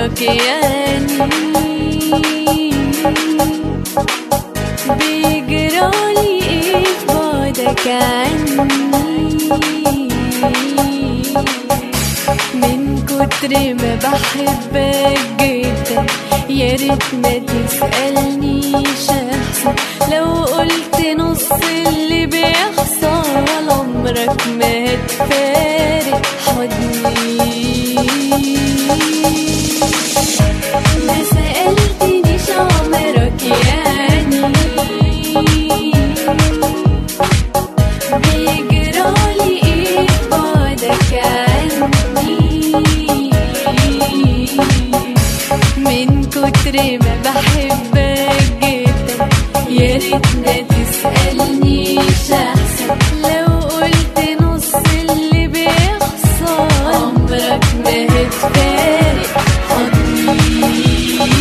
عمرك يعني بيجرالي ايه في بعدك عني من كتر ما بحبك جدا يا ريت ما تسألنيش احسن لو قلت نص اللي بيحصل عمرك ما هتفارق حضني ما سألتنيش عمرك يعني بيجرالي ايه بعدك عني من كتر ما بحبك جدا يا ريت ما تسألنيش احسن لو قلت نص اللي بيحصل عمرك ما هتفارق حضني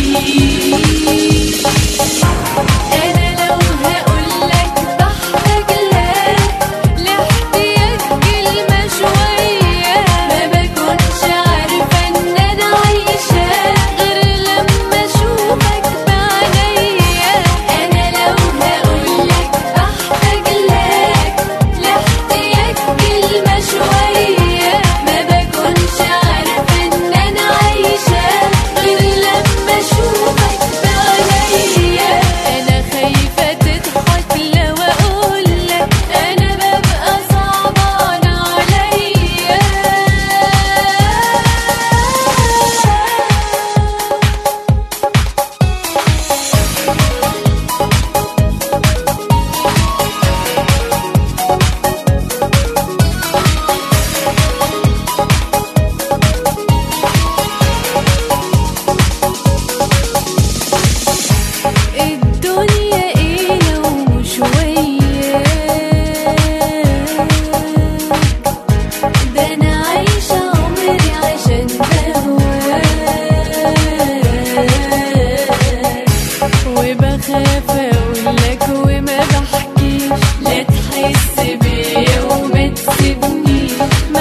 انا لو هقولك بحتاج لك لاحتياج كلمة شوية ما بكونش عارفة ان انا عايشة غير لما اشوفك بعينيا انا لو هقولك بحتاج لك لاحتياج كلمة شوية ما بكونش عارفة ان انا عايشة غير لما اشوفك بعينيا انا خايفة تضحك لو اقولك انا ببقى صعبان عليا الدنيا ايه لو مش وياك ده انا عايشة عمري عشان بهواك وبخاف اقولك وما بحكيش لا تحس بيا وما تسيبنيش